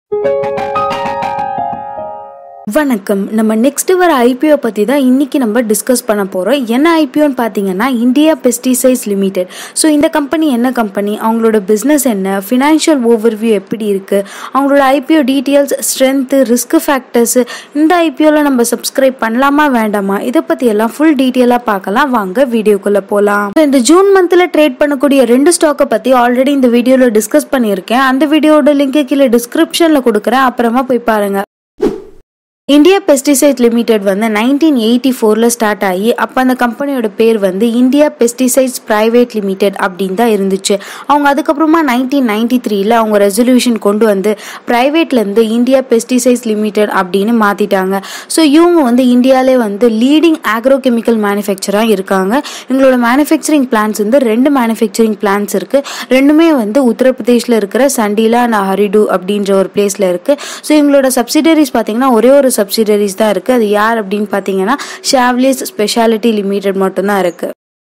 வணக்கம் நம்ம நெக்ஸ்ட் வர ஐபிஓ பற்றி தான் இன்னைக்கு நம்ம டிஸ்கஸ் பண்ண போகிறோம் என்ன ஐபிஓன்னு பார்த்தீங்கன்னா இந்தியா பெஸ்டிசைட்ஸ் லிமிடெட் ஸோ இந்த கம்பெனி என்ன கம்பெனி அவங்களோட பிஸ்னஸ் என்ன ஃபினான்ஷியல் ஓவர்வியூ எப்படி இருக்குது அவங்களோட IPO details strength risk factors இந்த ஐபிஓவில் நம்ம சப்ஸ்கிரைப் பண்ணலாமா வேண்டாமா இதை பற்றி எல்லாம் ஃபுல் டீட்டெயிலாக பார்க்கலாம் வாங்க வீடியோக்குள்ளே போகலாம் இந்த ஜூன் மந்தில் ட்ரேட் பண்ணக்கூடிய ரெண்டு ஸ்டாக்கை பற்றி ஆல்ரெடி இந்த வீடியோவில் டிஸ்கஸ் பண்ணியிருக்கேன் அந்த வீடியோட லிங்க் கீழே டிஸ்கிரிப்ஷனில் கொடுக்குறேன் அப்புறமா போய் பாருங்கள் இந்தியா பெஸ்டிசைட் லிமிடெட் வந்து நைன்டீன் எயிட்டி ஃபோரில் ஸ்டார்ட் ஆகி அப்போ அந்த கம்பெனியோட பேர் வந்து இந்தியா பெஸ்டிசைட்ஸ் ப்ரைவேட் லிமிடெட் அப்படின்னு தான் இருந்துச்சு அவங்க அதுக்கப்புறமா நைன்டீன் நைன்டி த்ரீல அவங்க ரெசல்யூஷன் கொண்டு வந்து ப்ரைவேட்லேருந்து இந்தியா பெஸ்டிசைட்ஸ் லிமிடெட் அப்படின்னு மாற்றிட்டாங்க ஸோ இவங்க வந்து இந்தியாவிலே வந்து லீடிங் ஆக்ரோ கெமிக்கல் மேனுஃபேக்சராக இருக்காங்க எங்களோட மேனுஃபேக்சரிங் பிளான்ஸ் வந்து ரெண்டு மேனுஃபேக்சரிங் பிளான்ஸ் இருக்குது ரெண்டுமே வந்து உத்தரப்பிரதேஷில் இருக்கிற சண்டிலா அண்ட் ஹரிடு அப்படின்ற ஒரு பிளேஸில் இருக்குது ஸோ எங்களோட சப்சிடரிஸ் பார்த்தீங்கன்னா ஒரே ஒரு சப்சிடரிஸ் தான் இருக்குது அது யார் அப்படின்னு பார்த்தீங்கன்னா ஷாவ்லிஸ் ஸ்பெஷாலிட்டி லிமிடெட் மட்டும்தான் இருக்குது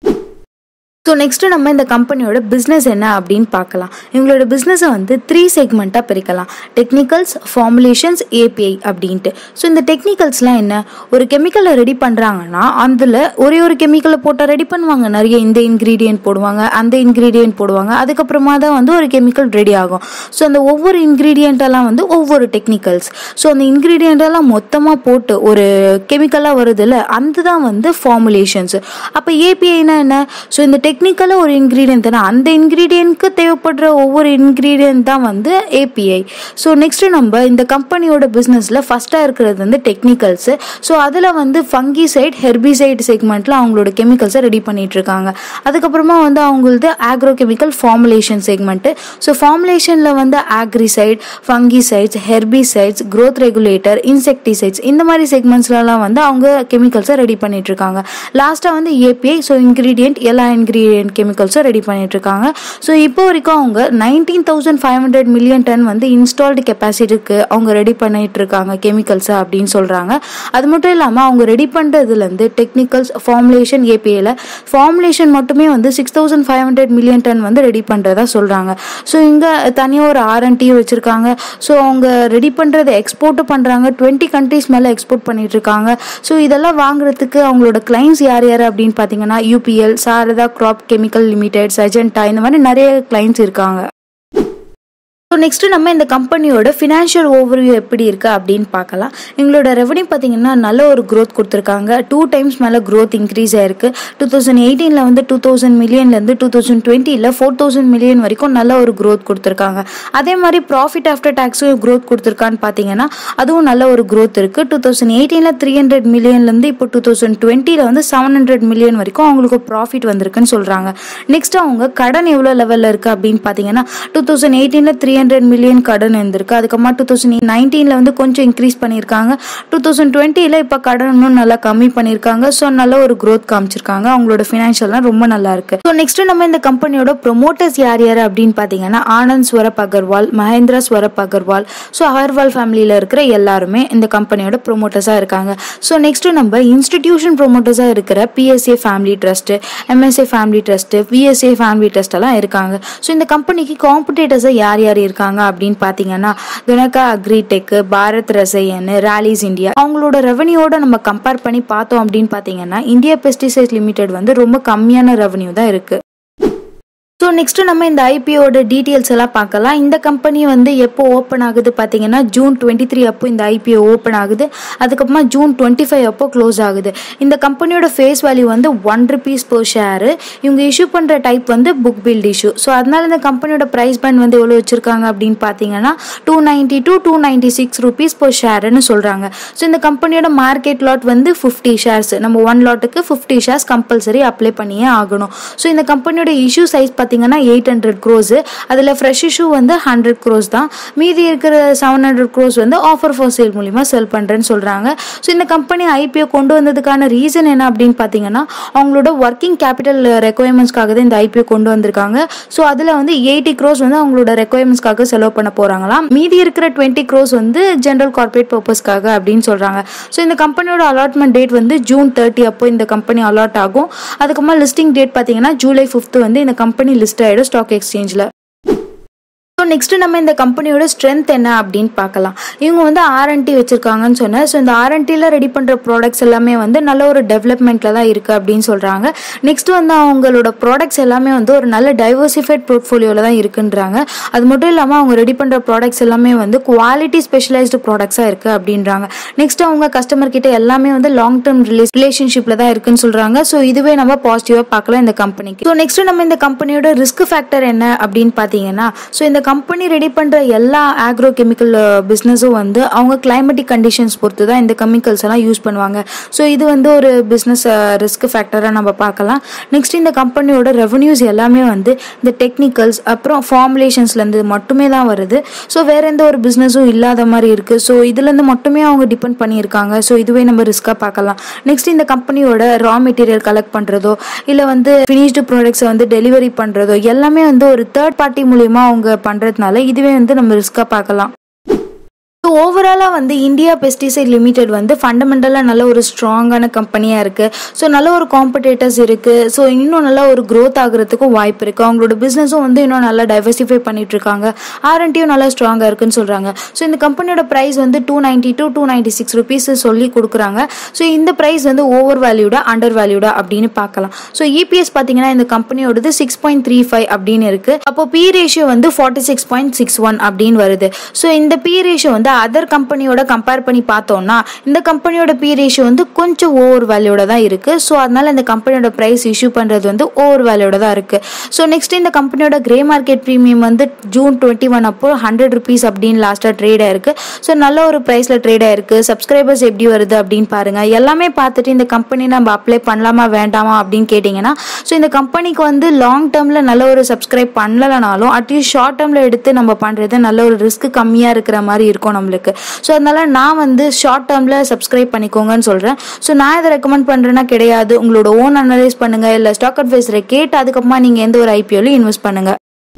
ஸோ நெக்ஸ்ட்டு நம்ம இந்த கம்பெனியோட பிஸ்னஸ் என்ன அப்படின்னு பார்க்கலாம் இவங்களோட பிஸ்னஸை வந்து த்ரீ செக்மெண்ட்டாக பிரிக்கலாம் டெக்னிக்கல்ஸ் ஃபார்முலேஷன்ஸ் ஏபிஐ அப்படின்ட்டு ஸோ இந்த டெக்னிக்கல்ஸ்லாம் என்ன ஒரு கெமிக்கலை ரெடி பண்ணுறாங்கன்னா அதில் ஒரே ஒரு கெமிக்கலை போட்டால் ரெடி பண்ணுவாங்க நிறைய இந்த இன்க்ரீடியன்ட் போடுவாங்க அந்த இன்க்ரீடியன்ட் போடுவாங்க அதுக்கப்புறமா தான் வந்து ஒரு கெமிக்கல் ரெடி ஆகும் ஸோ அந்த ஒவ்வொரு இன்க்ரீடியண்ட்டெல்லாம் வந்து ஒவ்வொரு டெக்னிக்கல்ஸ் ஸோ அந்த இன்க்ரீடியண்ட்டெல்லாம் மொத்தமாக போட்டு ஒரு கெமிக்கலாக வருதுல்ல அந்த தான் வந்து ஃபார்முலேஷன்ஸ் அப்போ ஏபிஐனா என்ன ஸோ இந்த டெக்னிக்கலாக ஒரு இன்க்ரீடியன்ட் தானே அந்த இன்க்ரீடியன்ட்க்கு தேவைப்படுற ஒவ்வொரு இன்க்ரீடியன்ட் தான் வந்து ஏபிஐ ஸோ நெக்ஸ்ட் நம்ம இந்த கம்பெனியோட பிஸ்னஸில் ஃபஸ்ட்டாக இருக்கிறது வந்து டெக்னிக்கல்ஸு ஸோ அதில் வந்து ஃபங்கிசைட் ஹெர்பிசைட் செக்மெண்ட்டில் அவங்களோட கெமிக்கல்ஸை ரெடி பண்ணிட்டு இருக்காங்க அதுக்கப்புறமா வந்து அவங்களது agro chemical formulation segment so ஃபார்முலேஷனில் வந்து acaricide fungicides herbicides growth regulator insecticides இந்த மாதிரி செக்மெண்ட்ஸ்லலாம் வந்து அவங்க கெமிக்கல்ஸை ரெடி பண்ணிட்டு இருக்காங்க லாஸ்ட்டாக வந்து ஏபிஐ ஸோ இன்க்ரீடியன்ட் எல்லா இன்க்ரீடியன்ட் கெமிக்கல்ஸும் ரெடி பண்ணிட்டு இருக்காங்க ஸோ இப்போ வரைக்கும் அவங்க nineteen thousand five hundred million ton வந்து இன்ஸ்டால்டு கெப்பாசிட்டிக்கு அவங்க ரெடி பண்ணிட்டு இருக்காங்க கெமிக்கல்ஸை அப்படின்னு சொல்கிறாங்க அது மட்டும் இல்லாமல் அவங்க ரெடி பண்ணுறதுலேருந்து டெக்னிக்கல்ஸ் ஃபார்முலேஷன் ஏபிஐல ஃபார்முலேஷன் மட்டுமே வந்து six thousand five hundred million ton வந்து ரெடி பண்ணுறதா சொல்கிறாங்க ஸோ இங்கே தனியாக ஒரு ஆர்என்டி வச்சுருக்காங்க ஸோ அவங்க ரெடி பண்ணுறதை எக்ஸ்போர்ட்டும் பண்ணுறாங்க டுவெண்ட்டி கண்ட்ரீஸ் மேலே எக்ஸ்போர்ட் பண்ணிட்டு இருக்காங்க ஸோ இதெல்லாம் வாங்குறதுக்கு அவங்களோட கிளைண்ட்ஸ் யார் யார் அப்படின்னு பார்த்தீங்கன்னா UPL Sharda crop chemical limited Syngenta இந்த மாதிரி நிறைய கிளைண்ட்ஸ் இருக்காங்க ஸோ நெக்ஸ்ட் நம்ம இந்த கம்பெனியோட ஃபினான்ஷியல் ஓவர்வியூ எப்படி இருக்கு அப்படின்னு பார்க்கலாம் எங்களோட ரெவன்யூ பார்த்தீங்கன்னா நல்ல ஒரு க்ரோத் கொடுத்துருக்காங்க டூ டைம்ஸ் மேலே க்ரோத் இன்க்ரீஸ் ஆயிருக்கு டூ தௌசண்ட் எயிட்டீனில் வந்து டூ தௌசண்ட் மில்லியன்லேருந்து டூ தௌசண்ட் டுவெண்ட்டியில் ஃபோர் தௌசண்ட் மில்லியன் வரைக்கும் நல்ல ஒரு க்ரோத் கொடுத்துருக்காங்க அதே மாதிரி ப்ராஃபிட் ஆஃப்டர் டேக்ஸும் க்ரோத் கொடுத்துருக்கான்னு பார்த்தீங்கன்னா அதுவும் நல்ல ஒரு க்ரோத் இருக்குது டூ தௌசண்ட் எயிட்டீனில் த்ரீ ஹண்ட்ரட் மில்லியன்லேருந்து இப்போ டூ தௌசண்ட் டுவெண்ட்டியில் வந்து செவன் ஹண்ட்ரட் மில்லியன் வரைக்கும் அவங்களுக்கு ப்ராஃபிட் வந்திருக்குன்னு சொல்கிறாங்க நெக்ஸ்ட் அவங்க கடன் எவ்வளோ லெவலில் இருக்குது அப்படின்னு பார்த்தீங்கன்னா டூ தௌசண்ட் எயிட்டீனில் த்ரீ ஹண்ட்ரட் மில்லியன் கடன் இருந்திருக்கு அதுக்கப்புறமா டூ தௌசண்ட் நைன்டீனில் வந்து கொஞ்சம் இன்க்ரீஸ் பண்ணியிருக்காங்க டூ தௌசண்ட் டுவெண்ட்டியில் இப்போ கடன் இன்னும் நல்லா கம்மி பண்ணியிருக்காங்க ஸோ நல்ல ஒரு க்ரோத் காமிச்சிருக்காங்க அவங்களோட ஃபினான்ஷியல்லாம் ரொம்ப நல்லா இருக்கு ஸோ நெக்ஸ்ட் நம்ம இந்த கம்பெனியோட ப்ரொமோட்டர்ஸ் யார் யார் அப்படின்னு பார்த்தீங்கன்னா ஆனந்த் ஸ்வரப் அகர்வால் மகேந்திரா ஸ்வரப் அகர்வால் ஸோ அகர்வால் ஃபேமிலியில் இருக்கிற எல்லாருமே இந்த கம்பெனியோட ப்ரொமோட்டர்ஸாக இருக்காங்க ஸோ நெக்ஸ்ட் நம்ம இன்ஸ்டிடியூஷன் ப்ரொமோட்டர்ஸாக இருக்கிற BSA family trust MSA family trust VSA family trust எல்லாம் இருக்காங்க ஸோ இந்த கம்பெனிக்கு காம்படிட்டர்ஸாக யார் யார் இருக்காங்க அப்படின்னு பார்த்தீங்கன்னா துனகா அக்ரிடெக் பாரத் ரசையன் ராலிஸ் இந்தியா அவங்களோட ரெவன்யூவோட நம்ம கம்பேர் பண்ணி பார்த்தோம் அப்படின்னு பார்த்தீங்கன்னா இந்தியா பெஸ்டிசைட் லிமிடெட் வந்து ரொம்ப கம்மியான ரெவன்யூ தான் இருக்கு ஸோ நெக்ஸ்ட் நம்ம இந்த ஐபிஓட டீட்டெயில்ஸ் எல்லாம் பார்க்கலாம் இந்த கம்பெனி வந்து எப்போ ஓப்பன் ஆகுது பார்த்தீங்கன்னா ஜூன் டுவெண்ட்டி த்ரீ அப்போ இந்த ஐபிஓ ஓப்பன் ஆகுது அதுக்கப்புறமா ஜூன் டுவெண்ட்டி ஃபைவ் அப்போ க்ளோஸ் ஆகுது இந்த கம்பெனியோட ஃபேஸ் வேல்யூ வந்து ஒன் ருபீஸ் per ஷேரு இவங்க இஷ்யூ பண்ணுற டைப் வந்து புக் பில்ட் இஷ்யூ ஸோ அதனால இந்த கம்பெனியோட ப்ரைஸ் பேண்ட் வந்து எவ்வளோ வச்சிருக்காங்க அப்படின்னு பார்த்தீங்கன்னா two ninety two two ninety six rupees per ஷேருன்னு சொல்கிறாங்க ஸோ இந்த கம்பெனியோட மார்க்கெட் லாட் வந்து ஃபிஃப்டி ஷேர்ஸ் நம்ம ஒன் லாட்டுக்கு ஃபிஃப்டி ஷேர்ஸ் கம்பல்சரி அப்ளை பண்ணியே ஆகணும் ஸோ இந்த கம்பெனியோட இஷ்யூ சைஸ் பார்த்தீங்கன்னா எயிட் ஹண்ட்ரட் க்ரோஸ் அதில் ஃப்ரெஷ் இஷ்யூ வந்து ஹண்ட்ரட் க்ரோஸ் தான் மீதி இருக்கிற செவன் ஹண்ட்ரட் க்ரோஸ் வந்து ஆஃபர் ஃபார் சேல் மூலிமா செல் பண்ணுறேன்னு சொல்கிறாங்க ஸோ இந்த கம்பெனி ஐபிஓ கொண்டு வந்ததுக்கான ரீசன் என்ன அப்படின்னு பார்த்தீங்கன்னா அவங்களோட ஒர்க்கிங் கேபிட்டல் ரெக்குவயர்மெண்ட்ஸ்க்காக தான் இந்த ஐபிஓ கொண்டு வந்திருக்காங்க ஸோ அதில் வந்து எயிட்டி க்ரோஸ் வந்து அவங்களோட ரெக்குவயர்மெண்ட்ஸ்க்காக செலவு பண்ண போகிறாங்களாம் மீதி இருக்கிற டுவெண்ட்டி க்ரோஸ் வந்து ஜென்ரல் கார்பரேட் பர்பஸ்க்காக அப்படின்னு சொல்கிறாங்க ஸோ இந்த கம்பெனியோட அலாட்மெண்ட் டேட் வந்து ஜூன் தேர்ட்டி அப்போ இந்த கம்பெனி அலாட் ஆகும் அதுக்கப்புறமா லிஸ்டிங் டேட் பார்த்தீங்கன்னா ஜூலை ஃபிஃப்த் வந்து இந்த கம்பெனி லிஸ்ட் ஆகிடும் ஸ்டாக் எக்ஸ்சேஞ்சில் ஸோ ஸோ நெக்ஸ்ட் நம்ம இந்த கம்பெனியோட ஸ்ட்ரென்த் என்ன அப்படின்னு பார்க்கலாம் இவங்க வந்து ஆர்என்டி வச்சிருக்காங்கன்னு சொன்னேன் ஸோ இந்த ஆர்என்டியில் ரெடி பண்ணுற ப்ராடக்ட்ஸ் எல்லாமே வந்து நல்ல ஒரு டெவலப்மெண்ட்டில் தான் இருக்குது அப்படின்னு சொல்கிறாங்க நெக்ஸ்ட் வந்து அவங்களோட ப்ராடக்ட்ஸ் எல்லாமே வந்து ஒரு நல்ல டைவர்சிஃபைட் போர்ட்ஃபோலியோவில் தான் இருக்குன்றாங்க அது மட்டும் இல்லாமல் அவங்க ரெடி பண்ணுற ப்ராடக்ட்ஸ் எல்லாமே வந்து குவாலிட்டி ஸ்பெஷலைஸ்டு ப்ராடக்ட்ஸாக இருக்குது அப்படின்றாங்க நெக்ஸ்ட் அவங்க கஸ்டமர் கிட்ட எல்லாமே வந்து லாங் டேர்ம் ரிலேஷன்ஷிப்பில் தான் இருக்குன்னு சொல்கிறாங்க ஸோ இதுவே நம்ம பாசிட்டிவாக பார்க்கலாம் இந்த கம்பெனிக்கு ஸோ நெக்ஸ்ட் நம்ம இந்த கம்பெனியோட ரிஸ்க் ஃபேக்டர் என்ன அப்படின்னு பார்த்தீங்கன்னா ஸோ இந்த கம்பெனி ரெடி பண்ணுற எல்லா ஆக்ரோ கெமிக்கல் பிஸ்னஸும் வந்து அவங்க கிளைமேட்டிக் கண்டிஷன்ஸ் பொறுத்து தான் இந்த கெமிக்கல்ஸ் எல்லாம் யூஸ் பண்ணுவாங்க ஸோ இது வந்து ஒரு பிஸ்னஸ் ரிஸ்க் ஃபேக்டராக நம்ம பார்க்கலாம் நெக்ஸ்ட் இந்த கம்பெனியோட ரெவன்யூஸ் எல்லாமே வந்து இந்த டெக்னிக்கல்ஸ் அப்புறம் ஃபார்முலேஷன்ஸ்லேருந்து மட்டுமே தான் வருது ஸோ வேற எந்த ஒரு பிஸ்னஸும் இல்லாத மாதிரி இருக்குது ஸோ இதுலேருந்து மட்டுமே அவங்க டிபெண்ட் பண்ணியிருக்காங்க ஸோ இதுவே நம்ம ரிஸ்க்காக பார்க்கலாம் நெக்ஸ்ட் இந்த கம்பெனியோட ரா மெட்டீரியல் கலெக்ட் பண்ணுறதோ இல்லை வந்து ஃபினிஷ்டு ப்ராடக்ட்ஸை வந்து டெலிவரி பண்ணுறதோ எல்லாமே வந்து ஒரு தேர்ட் பார்ட்டி மூலியமா அவங்க பண்ணுறதுனால இதுவே வந்து நம்ம ரிஸ்க்காக பார்க்கலாம் ஸோ ஓவராலாக வந்து இந்தியா பெஸ்டிசைட் லிமிடெட் வந்து ஃபண்டமெண்டலாக நல்ல ஒரு ஸ்ட்ராங்கான கம்பெனியாக இருக்குது ஸோ நல்ல ஒரு காம்படேட்டர்ஸ் இருக்குது ஸோ இன்னும் நல்ல ஒரு க்ரோத் ஆகுறதுக்கும் வாய்ப்பு இருக்குது அவங்களோட பிஸ்னஸும் வந்து இன்னும் நல்லா டைவர்சிஃபை பண்ணிட்டு இருக்காங்க ஆர்என்டியும் நல்லா ஸ்ட்ராங்காக இருக்குன்னு சொல்கிறாங்க ஸோ இந்த கம்பெனியோட ப்ரைஸ் வந்து two ninety two two ninety six rupees சொல்லி கொடுக்குறாங்க ஸோ இந்த ப்ரைஸ் வந்து ஓவர் வேல்யூடா அண்டர் வேல்யூடா அப்படின்னு பார்க்கலாம் ஸோ இபிஎஸ் பார்த்தீங்கன்னா இந்த கம்பெனியோடது சிக்ஸ் பாயிண்ட் த்ரீ ஃபைவ் அப்படின்னு இருக்குது அப்போ பி ரேஷியோ வந்து forty six point six one அப்படின்னு வருது ஸோ இந்த பி ரேஷியோ வந்து அதர் கம்பெனியோட கம்பேர் பண்ணி பார்த்தோம்னா இந்த கம்பெனியோட பி ரேஷியோ வந்து கொஞ்சம் ஓவர் வேல்யூட தான் இருக்குது ஸோ அதனால இந்த கம்பெனியோட ப்ரைஸ் இஷ்யூ பண்ணுறது வந்து ஓவர் வேல்யூட தான் இருக்குது ஸோ நெக்ஸ்ட் இந்த கம்பெனியோட கிரே மார்க்கெட் ப்ரீமியம் வந்து ஜூன் டுவெண்ட்டி ஒன் அப்போ ஹண்ட்ரட் ருபீஸ் அப்படின்னு லாஸ்ட்டாக ட்ரேட் ஆயிருக்கு ஸோ நல்ல ஒரு ப்ரைஸில் ட்ரேட் ஆயிருக்கு சப்ஸ்கிரைபர்ஸ் எப்படி வருது அப்படின்னு பாருங்க எல்லாமே பார்த்துட்டு இந்த கம்பெனி நம்ம அப்ளை பண்ணலாமா வேண்டாமா அப்படின்னு கேட்டிங்கன்னா ஸோ இந்த கம்பெனிக்கு வந்து லாங் டேர்மில் நல்ல ஒரு சப்ஸ்கிரைப் பண்ணலனாலும் அட்லீஸ்ட் ஷார்ட் டேர்மில் எடுத்து நம்ம பண்ணுறது நல்ல ஒரு ரிஸ்க் கம்மியாக இருக்கிற மாதிரி இருக்கும் நம்மளுக்கு ஸோ அதனால நான் வந்து ஷார்ட் டேர்மில் சப்ஸ்கிரைப் பண்ணிக்கோங்கன்னு சொல்கிறேன் ஸோ நான் இதை ரெக்கமெண்ட் பண்ணுறேன்னா கிடையாது உங்களோட ஓன் அனலைஸ் பண்ணுங்கள் இல்லை ஸ்டாக் அட்வைஸரை கேட்டு அதுக்கப்புறமா நீங்கள் எந்த ஒரு ஐபிஓலையும் இன்வெஸ்ட் பண்ணுங்கள்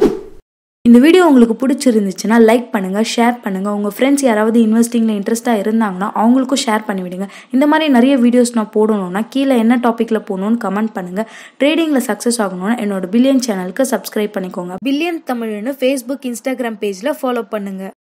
இந்த வீடியோ உங்களுக்கு பிடிச்சிருந்துச்சுன்னா லைக் பண்ணுங்கள் ஷேர் பண்ணுங்கள் உங்கள் ஃப்ரெண்ட்ஸ் யாராவது இன்வெஸ்டிங்கில் இன்ட்ரெஸ்ட்டாக இருந்தாங்கன்னா அவங்களுக்கும் ஷேர் பண்ணி விடுங்க இந்த மாதிரி நிறைய வீடியோஸ் நான் போடணும்னா கீழே என்ன டாப்பிக்கில் போகணும்னு கமெண்ட் பண்ணுங்கள் ட்ரேடிங்கில் சக்ஸஸ் ஆகணும்னா என்னோட பில்லியன் சேனலுக்கு சப்ஸ்கிரைப் பண்ணிக்கோங்க பில்லியன் தமிழ்னு ஃபேஸ்புக் இன்ஸ்டாகிராம் பேஜில் ஃபாலோ பண்ணுங்கள்